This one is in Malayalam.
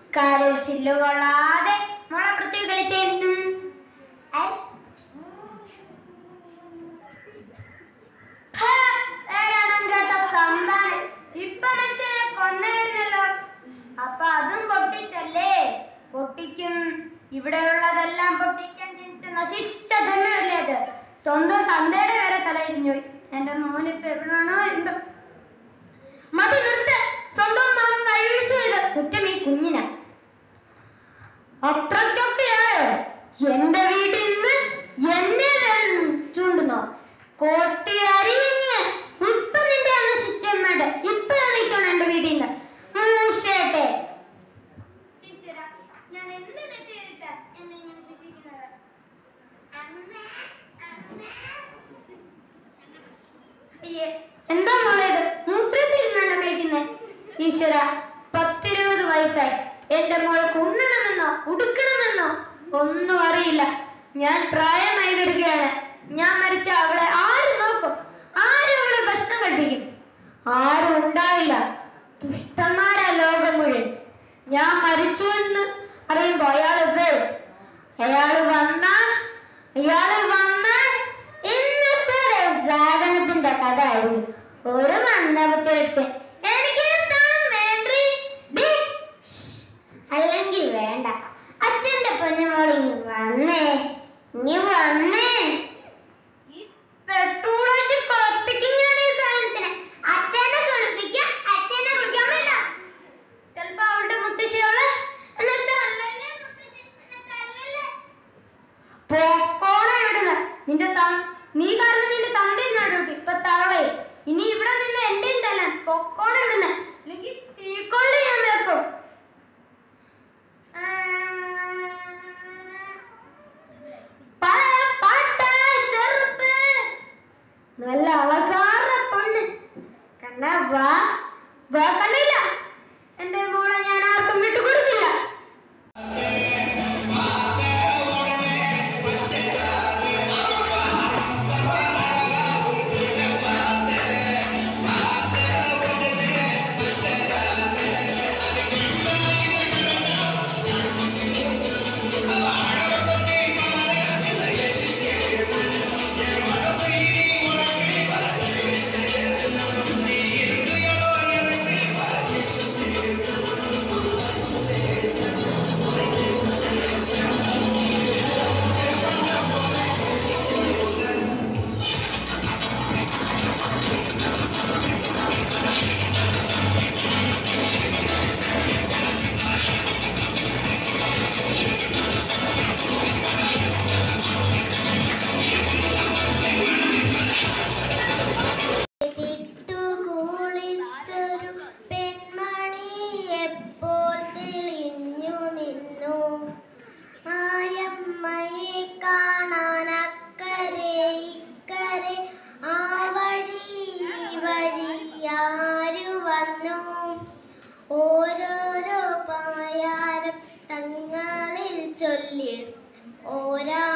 കാലിൽ ചില്ലുകൊള്ളാതെ മുള വൃത്തി കളിച്ചേ ഉം. ഐ. ഹാ, ഏഴാണം കേട്ട സന്താനം. ഇപ്പൊ മനുഷ്യനെ കൊന്നായിരുന്നല്ലോ അപ്പൊ അതും പൊട്ടിച്ചല്ലേ പൊട്ടിക്കും ഇവിടെയുള്ളതെല്ലാം പൊട്ടിക്കാൻ ജനിച്ച നശിച്ച ജന്മമല്ലേ അത് സ്വന്തം തന്തയുടെ വരെ തലയിടിഞ്ഞു പോയി എന്റെ മോനിപ്പോ എവിടെയാണോ എന്തോ മതി നിർത്ത് സ്വന്തം മകൻ കഴിച്ചു ഇത് കുറ്റം ഈ കുഞ്ഞിനാ അത്രയ്ക്കൊക്കെയായോ എന്റെ വീട്ടിൽ നിന്ന് എന്നെ വിരൽ ചൂണ്ടുന്നോ കോത്തി അരിഞ്ഞ് ഇപ്പൊ നിന്റെ അന്ന് സിസ്റ്റമ്മയുടെ ഇപ്പൊ നിൽക്കണം എന്റെ വീട്ടിൽ നിന്ന് മൂശേട്ടെ ഞാൻ എന്ത് തെറ്റ് ചെയ്തിട്ടാ എന്നെ ഇങ്ങനെ ശിക്ഷിക്കുന്നത് അയ്യേ എന്താ മോളെ ഇത് മൂത്രത്തിൽ നിന്നാണ് വിളിക്കുന്നത് ഈശ്വര പത്തിരുപത് വയസ്സായി എന്റെ മോൾക്ക് ഉണ്ണണമെന്നോ ഉടുക്കണമെന്നോ ഒന്നും അറിയില്ല ഞാൻ പ്രായമായി വരികയാണ് ഞാൻ മരിച്ച അവളെ ആര് നോക്കും ആരും അവളെ ഭക്ഷണം കഴിപ്പിക്കും ആരും ഉണ്ടാവില്ല ദുഷ്ടന്മാരാ ലോകം മുഴുവൻ ഞാൻ മരിച്ചു എന്ന് അറിയുമ്പോ അയാള് വീഴും അയാള് വന്ന അയാള് വന്ന ഇന്നത്തെ ഒരു സാധനത്തിന്റെ കഥ ആയിരുന്നു ഒരു മണ്ഡപത്തിൽ വെച്ച് എനിക്ക് താൻ വേണ്ടി ഡി. ഷ്. അല്ലെങ്കിൽ വേണ്ട അച്ഛന്റെ പൊന്നുമോൾ ഇനി വന്നേ ഇനി വന്നേ ഈ പെട്രോൾ ഒഴിച്ച് കത്തിക്കും ഞാൻ ഈ സാധനത്തിന് അച്ഛനെ കുളിപ്പിക്കാം അച്ഛനെ കുളിക്കാൻ വേണ്ട ചിലപ്പോ അവളുടെ മുത്തശ്ശിയോള് എന്നെ തല്ലല്ലേ മുത്തശ്ശി, എന്നെ തല്ലല്ലേ. പൊക്കോളെ ഇവിടുന്ന് നിന്റെ ത- നീ കാരണം നിന്റെ തണ്ടയും നടുവിട്ടു ഇപ്പൊ തവളെ ഇനി ഇവിടെ നിന്ന് എന്റെയും തന്നെ പൊക്കോളെ ഇവിടുന്ന് അല്ലെങ്കിൽ തീക്കൊണ്ട് ഞാൻ വെക്കും പഴ- പട്ട, ചെറുപ്പ്. നല്ല അളകാറ പൊണ്ണ് കണ്ണ വാ വാ കണ്ടില്ല എന്റെ മോളെ ഞാൻ ആർക്കും വിട്ടുകൊടുക്കില്ല കുളിച്ചൊരു പെൺമണി എപ്പോൾ തെളിഞ്ഞു നിന്നു ആയമ്മയെ കാണാൻ അക്കരെ ഇക്കരെ ആ വഴി ഈ വഴിയാരു വന്നു ഓരോരോ പായാരം തങ്ങളിൽ ചൊല്ലി ഓരാ